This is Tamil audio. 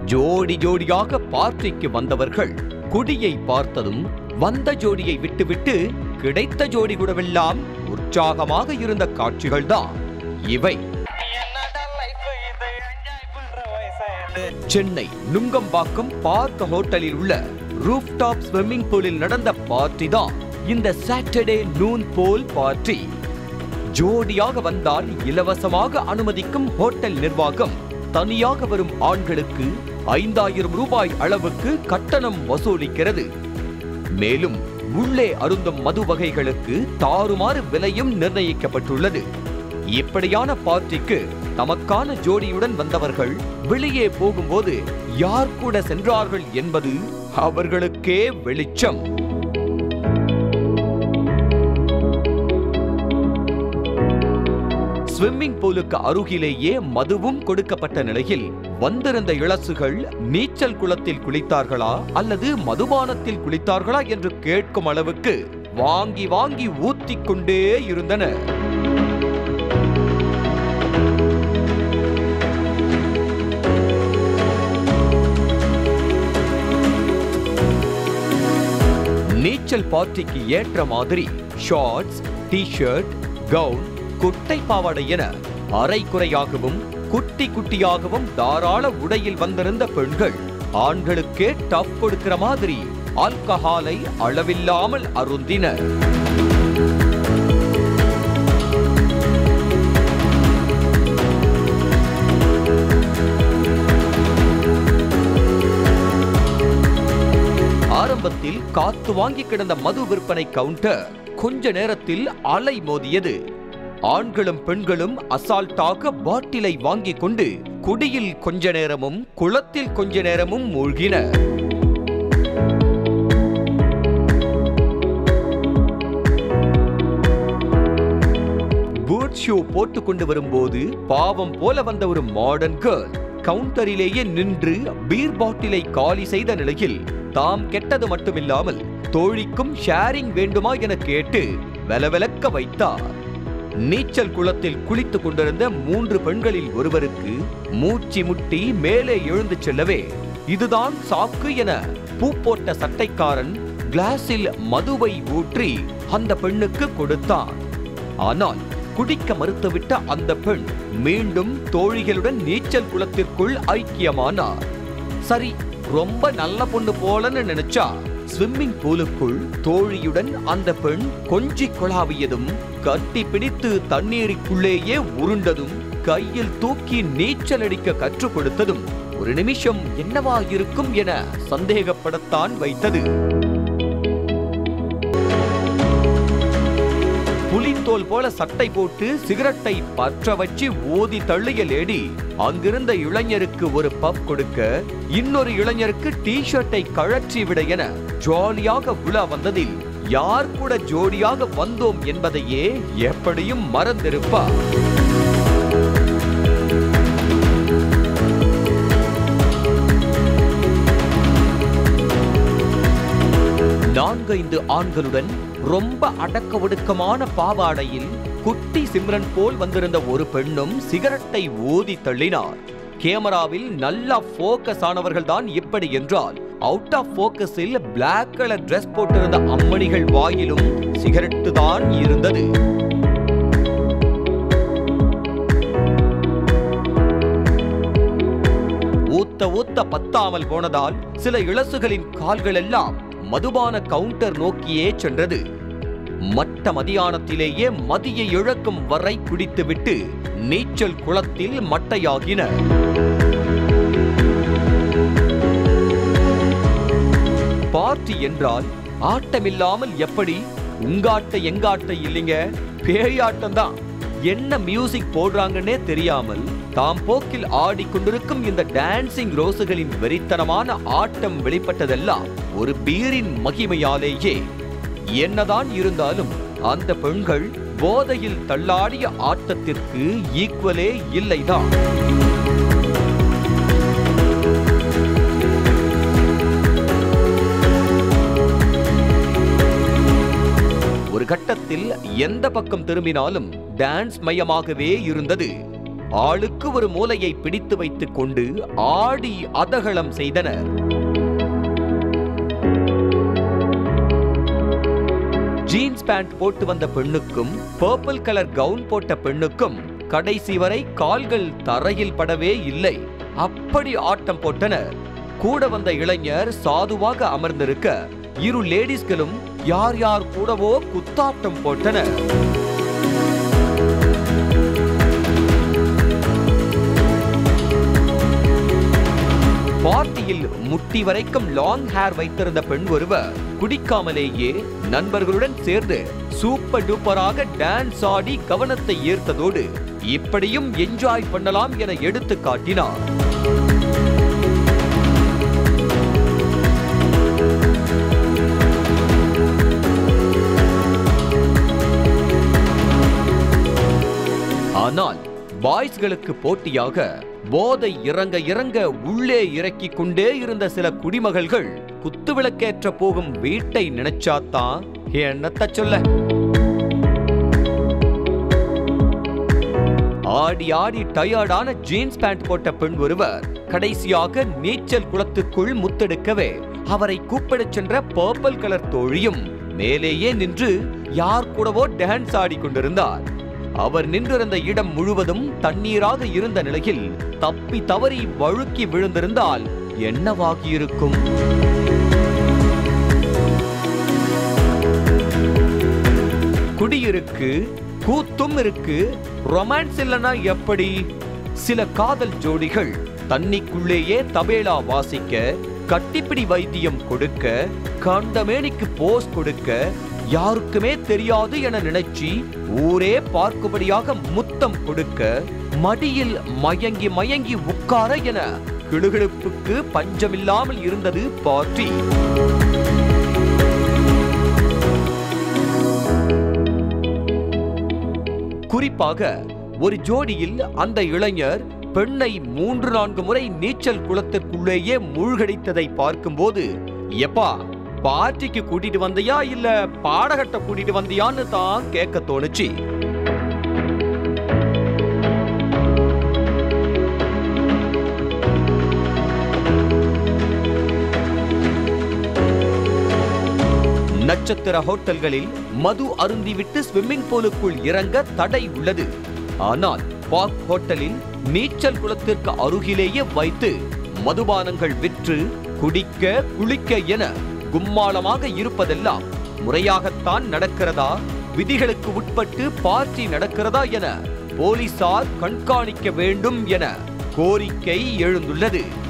ஜோடி ஜோடியாக பார்ட்டிக்கு வந்தவர்கள் குடியை பார்த்ததும் வந்த ஜோடியை விட்டுவிட்டு கிடைத்த ஜோடி கூடவெல்லாம் உற்சாகமாக இருந்த காட்சிகள்தான் இவை என்னடா லைஃப் இது என்ஜாய் பண்ற வயசா இது சென்னை நுங்கம்பாக்கம் பார்க் ஹோட்டலில் உள்ள ரூஃப்டாப் ஸ்விம்மிங் பூலில் நடந்த பார்ட்டி தான் இந்த சாட்டர்டே நூன் போல் பார்ட்டி ஜோடியாக வந்தால் இலவசமாக அனுமதிக்கும் ஹோட்டல் நிர்வாகம் தனியாக வரும் ஆண்களுக்கு ஐந்தாயிரம் ரூபாய் அளவுக்கு கட்டணம் வசூலிக்கிறது மேலும் உள்ளே அருந்தும் மது வகைகளுக்கு தாறுமாறு விலையும் நிர்ணயிக்கப்பட்டுள்ளது இப்படியான பார்ட்டிக்கு தமக்கான ஜோடியுடன் வந்தவர்கள் வெளியே போகும்போது யார் கூட சென்றார்கள் என்பது அவர்களுக்கே வெளிச்சம் ஸ்விம்மிங் பூலுக்கு அருகிலேயே மதுவும் கொடுக்கப்பட்ட நிலையில் வந்திருந்த இளசுகள் நீச்சல் குளத்தில் குளித்தார்களா அல்லது மதுபானத்தில் குளித்தார்களா என்று கேட்கும் அளவுக்கு வாங்கி வாங்கி ஊத்திக் கொண்டே இருந்தனர் நீச்சல் பார்ட்டிக்கு ஏற்ற மாதிரி ஷார்ட்ஸ் டி-ஷர்ட் கவுன் குட்டை பாவாடை என அரைக்குறையாகவும் குட்டி குட்டியாகவும் தாராள உடையில் வந்திருந்த பெண்கள் ஆண்களுக்கே டப் கொடுக்கிற மாதிரி ஆல்கஹாலை அளவில்லாமல் அருந்தினர் ஆரம்பத்தில் காத்து வாங்கி கிடந்த மது விற்பனை கவுண்டர் கொஞ்ச நேரத்தில் அலை மோதியது ஆண்களும் பெண்களும் அசால்ட்டாக பாட்டிலை வாங்கிக் கொண்டு குடியில் கொஞ்ச நேரமும் குளத்தில் கொஞ்ச நேரமும் மூழ்கினர் பூட் ஷூ போட்டு கொண்டு வரும்போது பாவம் போல வந்த ஒரு மாடர்ன் கேர்ள் கவுண்டரிலேயே நின்று பீர் பாட்டிலை காலி செய்த நிலையில் தாம் கெட்டது மட்டுமில்லாமல் தோழிக்கும் ஷேரிங் வேண்டுமா என கேட்டு வெலவெலக்க வைத்தார் நீச்சல் குளத்தில் குளித்துக் கொண்டிருந்த மூன்று பெண்களில் ஒருவருக்கு மூச்சு முட்டி மேலே எழுந்து செல்லவே இதுதான் சாக்கு என பூ போட்ட சட்டைக்காரன் கிளாஸில் மதுவை ஊற்றி அந்த பெண்ணுக்கு கொடுத்தான் ஆனால் குடிக்க மறுத்துவிட்ட அந்த பெண் மீண்டும் தோழிகளுடன் நீச்சல் குளத்திற்குள் ஐக்கியமானார் சரி ரொம்ப நல்ல பொண்ணு போலன்னு நினைச்சா ஸ்விம்மிங் பூலுக்குள் தோழியுடன் அந்த பெண் கொஞ்சி குழாவியதும் கட்டி பிடித்து தண்ணீருக்குள்ளேயே உருண்டதும் கையில் தூக்கி நீச்சல் அடிக்க கற்றுக் கொடுத்ததும் ஒரு நிமிஷம் என்னவா இருக்கும் என சந்தேகப்படத்தான் வைத்தது புலித்தோல் போல சட்டை போட்டு சிகரெட்டை பற்ற வச்சு ஓதி தள்ளிய லேடி அங்கிருந்த இளைஞருக்கு ஒரு பப் கொடுக்க இன்னொரு இளைஞருக்கு டி ஷர்ட்டை கழற்றி விட என ஜாலியாக உலா வந்ததில் யார் கூட ஜோடியாக வந்தோம் என்பதையே எப்படியும் மறந்திருப்பார் நான்கைந்து ஆண்களுடன் ரொம்ப அடக்க ஒடுக்கமான பாவாடையில் குட்டி சிம்ரன் போல் வந்திருந்த ஒரு பெண்ணும் சிகரெட்டை ஊதி தள்ளினார் கேமராவில் நல்லா போக்கஸ் ஆனவர்கள் தான் இப்படி என்றால் அவுட் ஆஃப் போக்கஸில் பிளாக் கலர் Dress போட்டிருந்த அம்மணிகள் வாயிலும் சிகரெட்டு தான் இருந்தது ஊத்த ஊத்த பத்தாமல் போனதால் சில இளசுகளின் கால்கள் எல்லாம் மதுபான கவுண்டர் நோக்கியே சென்றது மட்ட மதியானத்திலேயே மதியை இழக்கும் வரை குடித்துவிட்டு நீச்சல் குளத்தில் மட்டையாகின பார்ட்டி என்றால் ஆட்டமில்லாமல் எப்படி உங்காட்ட எங்காட்ட இல்லைங்க பேயாட்டம் தான் என்ன மியூசிக் போடுறாங்கன்னே தெரியாமல் தாம் போக்கில் ஆடிக்கொண்டிருக்கும் இந்த டான்சிங் ரோஸுகளின் வெறித்தனமான ஆட்டம் வெளிப்பட்டதெல்லாம் ஒரு பீரின் மகிமையாலேயே என்னதான் இருந்தாலும் அந்த பெண்கள் போதையில் தள்ளாடிய ஆட்டத்திற்கு ஈக்குவலே இல்லைதான் ஒரு கட்டத்தில் எந்த பக்கம் திரும்பினாலும் டான்ஸ் மையமாகவே இருந்தது ஆளுக்கு ஒரு மூலையை பிடித்து வைத்துக் கொண்டு ஆடி அதகளம் செய்தனர் ஜீன்ஸ் பேண்ட் போட்டு வந்த பெண்ணுக்கும் பர்பிள் கலர் கவுன் போட்ட பெண்ணுக்கும் கடைசி வரை கால்கள் தரையில் படவே இல்லை அப்படி ஆட்டம் போட்டனர் கூட வந்த இளைஞர் சாதுவாக அமர்ந்திருக்க இரு லேடிஸ்களும் யார் யார் கூடவோ குத்தாட்டம் போட்டனர் பார்ட்டியில் முட்டி வரைக்கும் லாங் ஹேர் வைத்திருந்த பெண் ஒருவர் குடிக்காமலேயே நண்பர்களுடன் சேர்ந்து சூப்பர் டூப்பராக டான்ஸ் ஆடி கவனத்தை ஈர்த்ததோடு இப்படியும் என்ஜாய் பண்ணலாம் என எடுத்து காட்டினார் ஆனால் பாய்ஸ்களுக்கு போட்டியாக போதை இறங்க இறங்க உள்ளே இறக்கிக் கொண்டே இருந்த சில குடிமகள்கள் குத்துவிளக்கேற்ற போகும் வீட்டை நினைச்சாத்தான் என்னத்த சொல்ல ஆடி ஆடி டயர்டான ஜீன்ஸ் பேண்ட் போட்ட பெண் ஒருவர் கடைசியாக நீச்சல் குளத்துக்குள் முத்தெடுக்கவே அவரை கூப்பிடச் சென்ற பர்பிள் கலர் தோழியும் மேலேயே நின்று யார் கூடவோ டான்ஸ் ஆடி கொண்டிருந்தார் அவர் நின்றிருந்த இடம் முழுவதும் தண்ணீராக இருந்த நிலையில் தப்பி தவறி வழுக்கி விழுந்திருந்தால் என்னவாகியிருக்கும் குடியிருக்கு கூத்தும் இருக்கு ரொமான்ஸ் இல்லனா எப்படி சில காதல் ஜோடிகள் தண்ணிக்குள்ளேயே தபேலா வாசிக்க கட்டிப்பிடி வைத்தியம் கொடுக்க கண்டமேனிக்கு போஸ் கொடுக்க யாருக்குமே தெரியாது என நினைச்சு ஊரே பார்க்கும்படியாக முத்தம் கொடுக்க மடியில் மயங்கி மயங்கி உட்கார என கிளுகிழுப்புக்கு பஞ்சமில்லாமல் இருந்தது பார்ட்டி குறிப்பாக ஒரு ஜோடியில் அந்த இளைஞர் பெண்ணை மூன்று நான்கு முறை நீச்சல் குளத்திற்குள்ளேயே மூழ்கடித்ததை பார்க்கும்போது எப்பா பார்ட்டிக்கு கூட்டிட்டு வந்தியா இல்ல பாடகட்ட கூட்டிட்டு வந்தியான்னு தான் கேட்க தோணுச்சு நட்சத்திர ஹோட்டல்களில் மது அருந்திவிட்டு ஸ்விம்மிங் பூலுக்குள் இறங்க தடை உள்ளது ஆனால் பாக் ஹோட்டலில் நீச்சல் குளத்திற்கு அருகிலேயே வைத்து மதுபானங்கள் விற்று குடிக்க குளிக்க என கும்மாளமாக இருப்பதெல்லாம் முறையாகத்தான் நடக்கிறதா விதிகளுக்கு உட்பட்டு பார்ட்டி நடக்கிறதா என போலீசார் கண்காணிக்க வேண்டும் என கோரிக்கை எழுந்துள்ளது